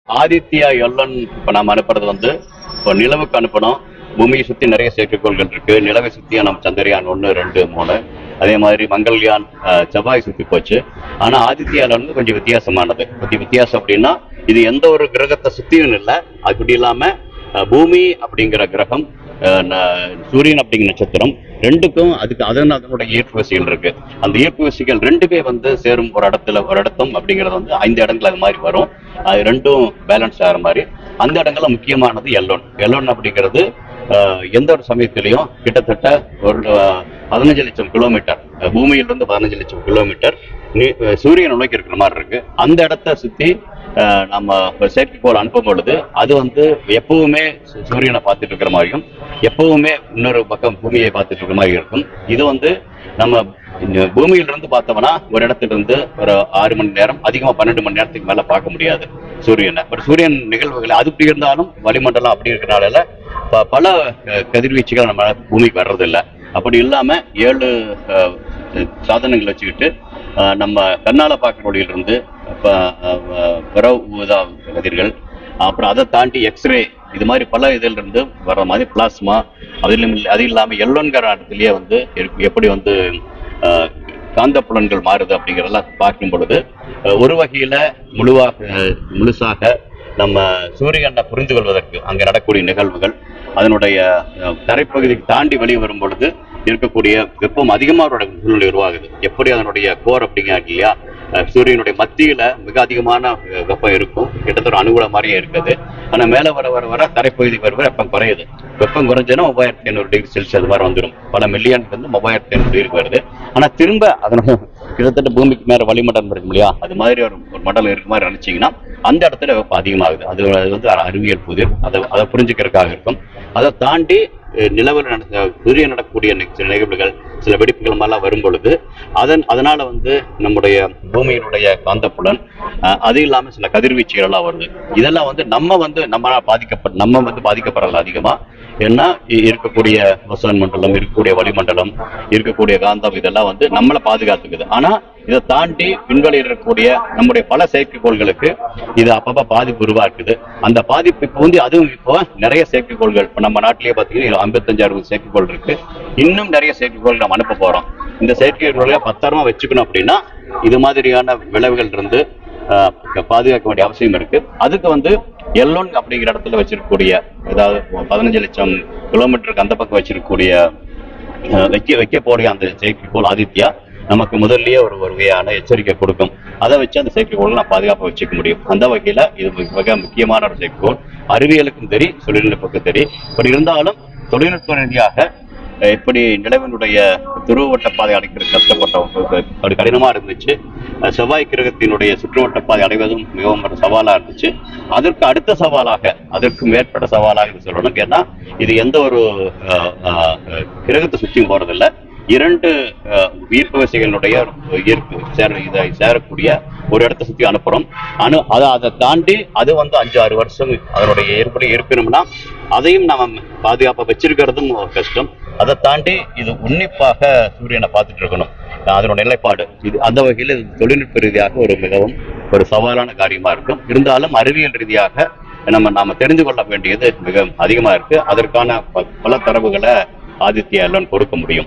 ஆதித்யா எல்லன் இப்ப நாம அனுப்புறது வந்து இப்போ நிலவுக்கு அனுப்பணும் பூமியை சுத்தி நிறைய செயற்கைக்கோள்கள் இருக்கு நிலவை சுத்தியா நம்ம சந்திரயான் ஒன்னு ரெண்டு மூணு அதே மாதிரி மங்கள்யான் அஹ், செவ்வாய் சுத்தி போச்சு ஆனா ஆதித்யால வந்து கொஞ்சம் வித்தியாசமானது கொஞ்சம் வித்தியாசம் அப்படின்னா இது எந்த ஒரு கிரகத்தை சுத்தியும் இல்லை அப்படி இல்லாம அஹ், பூமி அப்படிங்கிற கிரகம் அஹ், ந- சூரியன் அப்படிங்கிற நட்சத்திரம் ரெண்டுக்கும் அதுக்கு அதன் அதனுடைய ஈர்ப்பு விசைகள் இருக்கு அந்த ஈர்ப்பு விசைகள் ரெண்டுமே வந்து சேரும் ஒரு இடத்துல ஒரு இடத்தும் அப்படிங்கிறது வந்து ஐந்து இடங்கள் அது மாதிரி வரும் அது ரெண்டும் பேலன்ஸ் ஆகிற மாதிரி அந்த இடங்கள்ல முக்கியமானது எல்லோன் எல்லோன் அப்படிங்கிறது அஹ், எந்த ஒரு சமயத்திலையும் கிட்டத்தட்ட ஒரு அஹ், பதினஞ்சு லட்சம் கிலோமீட்டர் அஹ், பூமியிலிருந்து பதினஞ்சு லட்சம் கிலோமீட்டர் நீ- அஹ், சூரியனை நோக்கி இருக்கிற மாதிரி இருக்கு அந்த இடத்த சுத்தி அஹ், நம்ம ஒரு செயற்கைக்கோள் அனுப்பும் பொழுது அது வந்து எப்பவுமே சு- சூரியனை பார்த்துட்டு இருக்கிற மாதிரியும் எப்பவுமே இன்னொரு பக்கம் பூமியை பார்த்துட்டு இருக்கிற மாதிரி இருக்கும் இது வந்து நம்ம இந்த பூமியிலிருந்து பார்த்தோம்னா ஒரு இடத்துல இருந்து ஒரு ஆறு மணி நேரம் அதிகமா பன்னெண்டு மணி நேரத்துக்கு மேல பார்க்க முடியாது சூரியனை பட் சூரியன் நிகழ்வுகள் அது இப்படி இருந்தாலும் வளிமண்டலம் அப்படி இருக்கிறனால ப- பல அஹ், கதிர்வீச்சுகள் நம்ம பூமிக்கு வர்றதில்ல அப்படி இல்லாம ஏழு அஹ், சாதனங்கள் வச்சுக்கிட்டு அஹ், நம்ம கண்ணால பார்க்குற ஒளியிலிருந்து ப- அஹ், பிற ஊதா கதிர்கள் அப்புறம் அதை தாண்டி எக்ஸ்ரே இது மாதிரி பல இதுல இருந்து வர்ற மாதிரி பிளாஸ்மா அதிலும் இல்ல- அது இல்லாம எல்லோன்கிற இடத்துலயே வந்து இருக்கு- எப்படி வந்து அஹ், காந்தப்புலன்கள் மாறுது அப்படிங்கறதெல்லாம் பார்க்கும் பொழுது அஹ், ஒரு வகையில முழுவாக அஹ், முழுசாக நம்ம சூரியனை புரிந்து கொள்வதற்கு அங்க நடக்கக்கூடிய நிகழ்வுகள் அதனுடைய அஹ், தரைப்பகுதிக்கு தாண்டி வெளியே வரும் பொழுது இருக்கக்கூடிய வெப்பம் அதிகமாக அதோட சூழ்நிலை உருவாகுது எப்படி அதனுடைய கோர் அப்படிங்கிறாங்க இல்லையா அஹ், சூரியனுடைய மத்தியில மிக அதிகமான அஹ், வெப்பம் இருக்கும் கிட்டத்தட்ட ஒரு அணுகுல மாதிரியே இருக்குது ஆனா மேல வர வர வர தரைப்பகுதிக்கு வர வர வெப்பம் குறையுது வெப்பம் குறைஞ்சதுன்னா மூவாயிரத்தி ஐநூறு டிகிரி செல்சியஸ் அது மாதிரி வந்துடும் பல மில்லியன் வந்து மூவாயிரத்தி ஐநூறு டிகிரிக்கு வருது ஆனா திரும்ப அதனுடைய கிட்டத்தட்ட பூமிக்கு மேல வளிமண்டலம் இருக்கும் இல்லையா அது மாதிரி ஒரு ஒரு மண்டலம் இருக்க மாதிரி நினைச்சீங்கன்னா அந்த இடத்துல வெப்பம் அதிகமாகுது அது அது வந்து ஒரு அறிவியல் புதிர் அதை அதை புரிஞ்சுக்கிறதுக்காக இருக்கும் அதை தாண்டி அஹ், நிலவில் நடந்த சூரியன் நடக்கக்கூடிய நி- சில நிகழ்வுகள் சில வெடிப்புகள் மாதிரிலாம் வரும் பொழுது அதன் அதனால வந்து நம்முடைய பூமியினுடைய காந்தப்புலன் அஹ், அது இல்லாம சில கதிர்வீச்சுகள் எல்லாம் வருது இதெல்லாம் வந்து நம்ம வந்து நம்ம பாதிக்கப்பட நம்ம வந்து பாதிக்கப்படல அதிகமா ஏன்னா இ- இருக்கக்கூடிய ஓசோன் மண்டலம் இருக்கக்கூடிய வளிமண்டலம் இருக்கக்கூடிய காந்தம் இதெல்லாம் வந்து நம்மளை பாதுகாத்துக்குது ஆனா இதை தாண்டி விண்வெளியில் இருக்கக்கூடிய நம்முடைய பல செயற்கைக்கோள்களுக்கு இது அப்பப்ப பாதிப்பு உருவாக்குது அந்த பாதிப்பு இப்போ வந்து அதுவும் இப்போ நிறைய செயற்கைக்கோள்கள் இப்போ நம்ம நாட்டிலேயே பார்த்தீங்கன்னா ஐம்பத்தஞ்சு அறுபது செயற்கைக்கோள் இருக்கு இன்னும் நிறைய செயற்கைக்கோள் நம்ம அனுப்ப போறோம் இந்த செயற்கைக்கோள்களை பத்திரமா வச்சுக்கணும் அப்படின்னா இது மாதிரியான விளைவுகள் இருந்து ஆஹ், பாதுகாக்க வேண்டிய அவசியம் இருக்கு அதுக்கு வந்து எல்லோன் அப்படிங்கிற இடத்துல வச்சிருக்கக்கூடிய அதாவது பதினஞ்சு லட்சம் கிலோமீட்டருக்கு அந்த பக்கம் வச்சிருக்கக்கூடிய அஹ் வைக்க வைக்க போறிய அந்த செயற்கைக்கோள் ஆதித்யா நமக்கு முதல்லயே ஒரு ஒரு வகையான எச்சரிக்கை கொடுக்கும் அதை வச்சு அந்த செயற்கைக்கோளை நான் பாதுகாப்பா வச்சுக்க முடியும் அந்த வகையில இது மிக- மிக முக்கியமான ஒரு செயற்கைக்கோள் அறிவியலுக்கும் சரி தொழில்நுட்பத்துக்கும் சரி இப்படி இருந்தாலும் தொழில்நுட்ப ரீதியாக அஹ், எப்படி நிலவினுடைய துருவவட்ட பாதை அடைக்கிறது கஷ்டப்பட்ட அது கடினமா இருந்துச்சு அஹ், செவ்வாய் கிரகத்தினுடைய சுற்றுவட்ட பாதை அடைவதும் மிகவும் ஒரு சவாலா இருந்துச்சு அதற்கு அடுத்த சவாலாக அதற்கு மேற்பட்ட சவாலாக இது சொல்லணும் ஏன்னா இது எந்த ஒரு அஹ், அஹ், கிரகத்தை சுற்றியும் போறதில்ல இரண்டு அஹ், ஈர்ப்பு விசைகளுடைய ஈர்ப்பு சேர இதை சேரக்கூடிய ஒரு இடத்தை சுத்தி அனுப்புறோம் அனு அதை அதை தாண்டி அது வந்து அஞ்சு ஆறு வருஷம் அதனுடைய ஏற்படி இருக்கணும்னா அதையும் நம்ம பாதுகாப்பா வச்சிருக்கிறதும் ஒரு கஷ்டம் அதை தாண்டி இது உன்னிப்பாக சூரியனை பார்த்துட்டு இருக்கணும் அதனோட நிலைப்பாடு இது அந்த வகையில் இது தொழில்நுட்ப ரீதியாக ஒரு மிகவும் ஒரு சவாலான காரியமா இருக்கும் இருந்தாலும் அறிவியல் ரீதியாக நம்ம நாம தெரிந்து கொள்ள வேண்டியது மிக அதிகமா இருக்கு அதற்கான ப- பல தரவுகளை ஆதித்யா எல்லாம் கொடுக்க முடியும்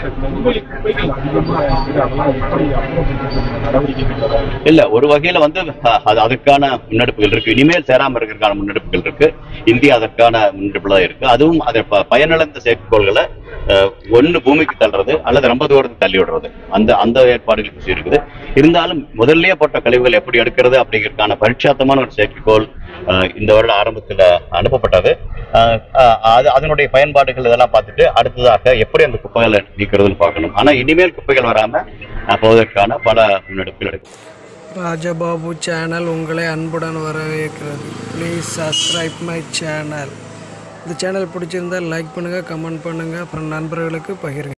இல்ல ஒரு வகையில வந்து அஹ், அது அதற்கான முன்னெடுப்புகள் இருக்கு இனிமேல் சேராம இருக்கிறதுக்கான முன்னெடுப்புகள் இருக்கு இந்தியா அதற்கான முன்னெடுப்புல தான் இருக்கு அதுவும் அதை ப- பயனிழந்த செயற்கைக்கோள்களை அஹ், ஒண்ணு பூமிக்கு தள்ளுறது அல்லது ரொம்ப தூரத்துக்கு தள்ளி விடுறது அந்த அந்த ஏற்பாடுகள் இப்ப இருக்குது இருந்தாலும் முதல்லயே போட்ட கழிவுகள் எப்படி எடுக்கிறது அப்படிங்கிறதுக்கான பரிட்சாத்தமான ஒரு செயற்கைக்கோள் அஹ், இந்த வருட ஆரம்பத்துல அனுப்பப்பட்டது அஹ், அஹ், அது அதனுடைய பயன்பாடுகள் இதெல்லாம் பார்த்துட்டு அடுத்ததாக எப்படி அந்த குப்பைகளை நீக்கிறதுன்னு பார்க்கணும் ஆனா இனிமேல் குப்பைகள் வராம அஹ், போவதற்கான பல முன்னெடுப்புகள் எடுக்கும் ராஜபாபு சேனல் உங்களை அன்புடன் வரவேற்கிறது ப்ளீஸ் சப்ஸ்கிரைப் மை சேனல் இந்த சேனல் பிடிச்சிருந்தால் லைக் பண்ணுங்கள் கமெண்ட் பண்ணுங்கள் அப்புறம் நண்பர்களுக்கு பகிருங்க